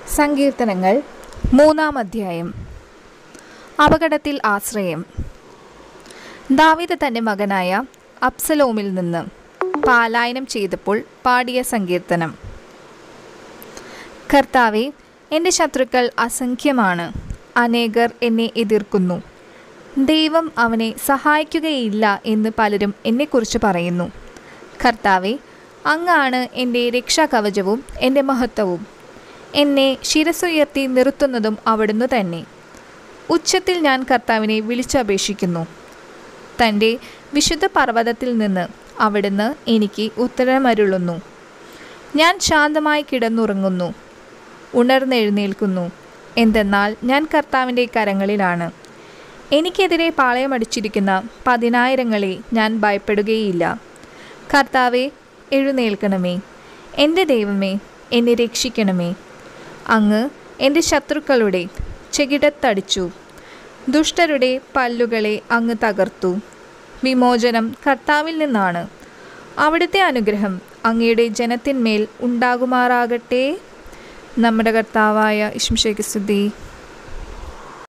സങ്കീർത്തനങ്ങൾ മൂന്നാം അധ്യായം അപകടത്തിൽ ആശ്രയം ദാവീദ് തൻ്റെ മകനായ അബ്സലോമിൽ നിന്ന് പാലായനം ചെയ്തപ്പോൾ പാടിയ സങ്കീർത്തനം കർത്താവെ എൻ്റെ ശത്രുക്കൾ അസംഖ്യമാണ് അനേകർ എന്നെ എതിർക്കുന്നു ദൈവം അവനെ സഹായിക്കുകയില്ല എന്ന് പലരും എന്നെക്കുറിച്ച് പറയുന്നു കർത്താവെ അങ്ങാണ് എൻ്റെ രക്ഷാകവചവും എൻ്റെ മഹത്വവും എന്നെ ശിരസുയർത്തി നിർത്തുന്നതും അവിടുന്ന് തന്നെ ഉച്ചത്തിൽ ഞാൻ കർത്താവിനെ വിളിച്ചപേക്ഷിക്കുന്നു തൻ്റെ വിശുദ്ധ പർവ്വതത്തിൽ നിന്ന് അവിടുന്ന് എനിക്ക് ഉത്തരമരുളുന്നു ഞാൻ ശാന്തമായി കിടന്നുറങ്ങുന്നു ഉണർന്നെഴുന്നേൽക്കുന്നു എന്തെന്നാൽ ഞാൻ കർത്താവിൻ്റെ കരങ്ങളിലാണ് എനിക്കെതിരെ പാളയമടിച്ചിരിക്കുന്ന പതിനായിരങ്ങളെ ഞാൻ ഭയപ്പെടുകയില്ല കർത്താവെ എഴുന്നേൽക്കണമേ എൻ്റെ ദൈവമേ എന്നെ രക്ഷിക്കണമേ അങ്ങ് എൻ്റെ ശത്രുക്കളുടെ ചെകിടത്തടിച്ചു ദുഷ്ടരുടെ പല്ലുകളെ അങ്ങ് തകർത്തു വിമോചനം കർത്താവിൽ നിന്നാണ് അവിടുത്തെ അനുഗ്രഹം അങ്ങയുടെ ജനത്തിന്മേൽ ഉണ്ടാകുമാറാകട്ടെ നമ്മുടെ കർത്താവായ ഇഷ്മിഷയ്ക്ക് സ്തുതി